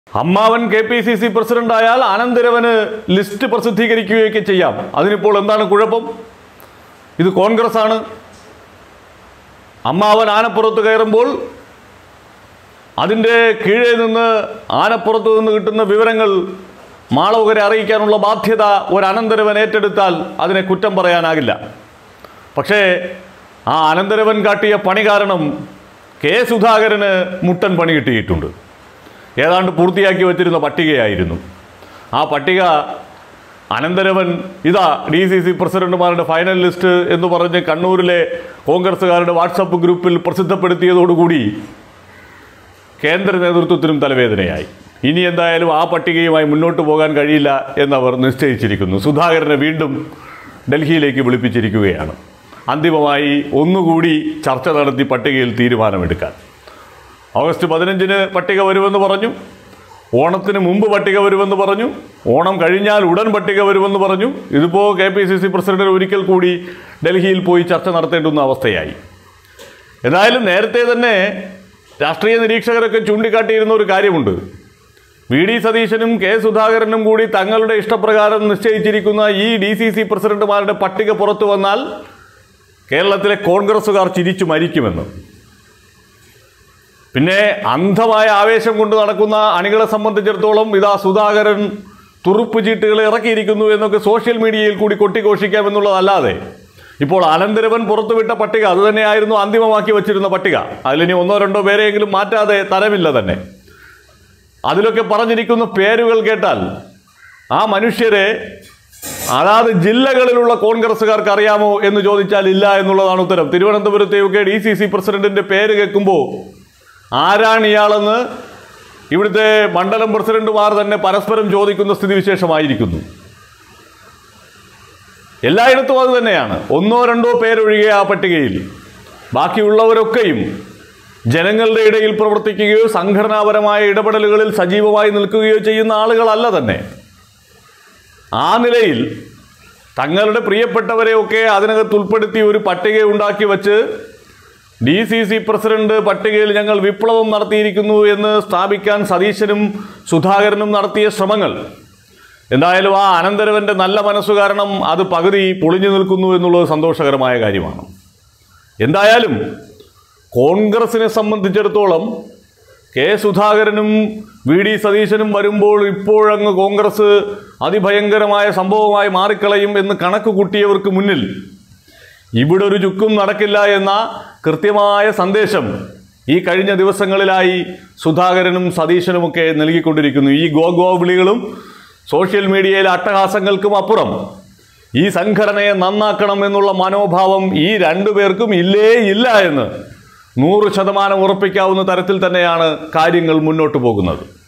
അമ്മാവൻ K P C C president ആയാൽ അനന്തരവന് ലിസ്റ്റ് പ്രസിദ്ധീകരിക്കുകയൊക്കെ ചെയ്യാം അതിനിപ്പോൾ എന്താണ് കുഴപ്പം ഇത് കോൺഗ്രസ് ആണ് അമ്മാവൻ ആനപ്പുറത്ത് കയറുമ്പോൾ അതിൻ്റെ കീഴേ നിന്ന് ആനപ്പുറത്ത് നിന്ന് കിട്ടുന്ന വിവരങ്ങൾ മാളവകരെ അറിയിക്കാനുള്ള ബാധ്യത ഒരു അനന്തരവൻ ഏറ്റെടുത്താൽ അതിനെ കുറ്റം പറയാനാകില്ല പക്ഷേ ആ അനന്തരവൻ കാട്ടിയ പണി കാരണം കെ സുധാകരന് മുട്ടൻ പണി കിട്ടിയിട്ടുണ്ട് ഏതാണ്ട് പൂർത്തിയാക്കി വച്ചിരുന്ന പട്ടികയായിരുന്നു ആ പട്ടിക അനന്തരവൻ ഇതാ ഡി സി സി പ്രസിഡന്റുമാരുടെ ഫൈനൽ ലിസ്റ്റ് എന്ന് പറഞ്ഞ് കണ്ണൂരിലെ കോൺഗ്രസ്സുകാരുടെ വാട്സപ്പ് ഗ്രൂപ്പിൽ പ്രസിദ്ധപ്പെടുത്തിയതോടുകൂടി കേന്ദ്ര നേതൃത്വത്തിനും തലവേദനയായി ഇനി എന്തായാലും ആ പട്ടികയുമായി മുന്നോട്ട് പോകാൻ കഴിയില്ല എന്നവർ നിശ്ചയിച്ചിരിക്കുന്നു സുധാകരനെ വീണ്ടും ഡൽഹിയിലേക്ക് വിളിപ്പിച്ചിരിക്കുകയാണ് അന്തിമമായി ഒന്നുകൂടി ചർച്ച നടത്തി പട്ടികയിൽ തീരുമാനമെടുക്കാൻ ഓഗസ്റ്റ് പതിനഞ്ചിന് പട്ടിക വരുമെന്ന് പറഞ്ഞു ഓണത്തിന് മുമ്പ് പട്ടിക വരുമെന്ന് പറഞ്ഞു ഓണം കഴിഞ്ഞാൽ ഉടൻ പട്ടിക വരുമെന്ന് പറഞ്ഞു ഇതിപ്പോൾ K P C C president ഒരിക്കൽ കൂടി ഡൽഹിയിൽ പോയി ചർച്ച നടത്തേണ്ടുന്ന അവസ്ഥയായി എന്തായാലും നേരത്തെ തന്നെ രാഷ്ട്രീയ നിരീക്ഷകരൊക്കെ ചൂണ്ടിക്കാട്ടിയിരുന്ന ഒരു കാര്യമുണ്ട് വി ഡി സതീശനും കെ സുധാകരനും കൂടി തങ്ങളുടെ ഇഷ്ടപ്രകാരം നിശ്ചയിച്ചിരിക്കുന്ന ഈ ഡി സി സി പ്രസിഡന്റുമാരുടെ പട്ടിക പുറത്തു വന്നാൽ കേരളത്തിലെ കോൺഗ്രസ്സുകാർ ചിരിച്ചു മരിക്കുമെന്ന് പിന്നെ അന്ധമായ ആവേശം കൊണ്ട് നടക്കുന്ന അണികളെ സംബന്ധിച്ചിടത്തോളം ഇതാ സുധാകരൻ തുറുപ്പ് ചീട്ടുകൾ ഇറക്കിയിരിക്കുന്നു എന്നൊക്കെ സോഷ്യൽ മീഡിയയിൽ കൂടി കൊട്ടിഘോഷിക്കാമെന്നുള്ളതല്ലാതെ ഇപ്പോൾ അനന്തരവൻ പുറത്തുവിട്ട പട്ടിക അത് തന്നെയായിരുന്നു അന്തിമമാക്കി വച്ചിരുന്ന പട്ടിക അതിലിനി ഒന്നോ രണ്ടോ പേരെയെങ്കിലും മാറ്റാതെ തരമില്ല തന്നെ അതിലൊക്കെ പറഞ്ഞിരിക്കുന്ന പേരുകൾ കേട്ടാൽ ആ മനുഷ്യരെ അതാത് ജില്ലകളിലുള്ള കോൺഗ്രസ്സുകാർക്ക് അറിയാമോ എന്ന് ചോദിച്ചാൽ ഇല്ല എന്നുള്ളതാണ് ഉത്തരം തിരുവനന്തപുരത്തെയൊക്കെ ഡി സി സി പ്രസിഡന്റിന്റെ പേര് കേൾക്കുമ്പോൾ ആരാണ് ഇയാളെന്ന് ഇവിടുത്തെ മണ്ഡലം പ്രസിഡന്റുമാർ തന്നെ പരസ്പരം ചോദിക്കുന്ന സ്ഥിതിവിശേഷമായിരിക്കുന്നു എല്ലായിടത്തും അത് തന്നെയാണ് ഒന്നോ രണ്ടോ പേരൊഴികെ ആ പട്ടികയിൽ ബാക്കിയുള്ളവരൊക്കെയും ജനങ്ങളുടെ ഇടയിൽ പ്രവർത്തിക്കുകയോ സംഘടനാപരമായ ഇടപെടലുകളിൽ സജീവമായി നിൽക്കുകയോ ചെയ്യുന്ന ആളുകളല്ല തന്നെ ആ നിലയിൽ തങ്ങളുടെ പ്രിയപ്പെട്ടവരെയൊക്കെ അതിനകത്ത് ഉൾപ്പെടുത്തി ഒരു പട്ടിക ഉണ്ടാക്കി വച്ച് ഡി സി സി പ്രസിഡന്റ് പട്ടികയിൽ ഞങ്ങൾ വിപ്ലവം നടത്തിയിരിക്കുന്നു എന്ന് സ്ഥാപിക്കാൻ സതീശനും സുധാകരനും നടത്തിയ ശ്രമങ്ങൾ എന്തായാലും ആ അനന്തരവന്റെ നല്ല മനസ്സു കാരണം അത് പകുതി പൊളിഞ്ഞു നിൽക്കുന്നു എന്നുള്ളത് സന്തോഷകരമായ കാര്യമാണ് എന്തായാലും കോൺഗ്രസിനെ സംബന്ധിച്ചിടത്തോളം കെ സുധാകരനും വി ഡി സതീശനും വരുമ്പോൾ ഇപ്പോഴങ്ങ് കോൺഗ്രസ് അതിഭയങ്കരമായ സംഭവമായി മാറിക്കളയും എന്ന് കണക്ക് കൂട്ടിയവർക്ക് മുന്നിൽ ഇവിടെ ഒരു ചുക്കും നടക്കില്ല എന്ന കൃത്യമായ സന്ദേശം ഈ കഴിഞ്ഞ ദിവസങ്ങളിലായി സുധാകരനും സതീശനുമൊക്കെ നൽകിക്കൊണ്ടിരിക്കുന്നു ഈ ഗോ ഗോ വിളികളും സോഷ്യൽ മീഡിയയിലെ അട്ടഹാസങ്ങൾക്കും അപ്പുറം ഈ സംഘടനയെ നന്നാക്കണം എന്നുള്ള മനോഭാവം ഈ രണ്ടു പേർക്കും ഇല്ലേ ഇല്ല എന്ന് നൂറ് ശതമാനം ഉറപ്പിക്കാവുന്ന തരത്തിൽ തന്നെയാണ് കാര്യങ്ങൾ മുന്നോട്ട് പോകുന്നത്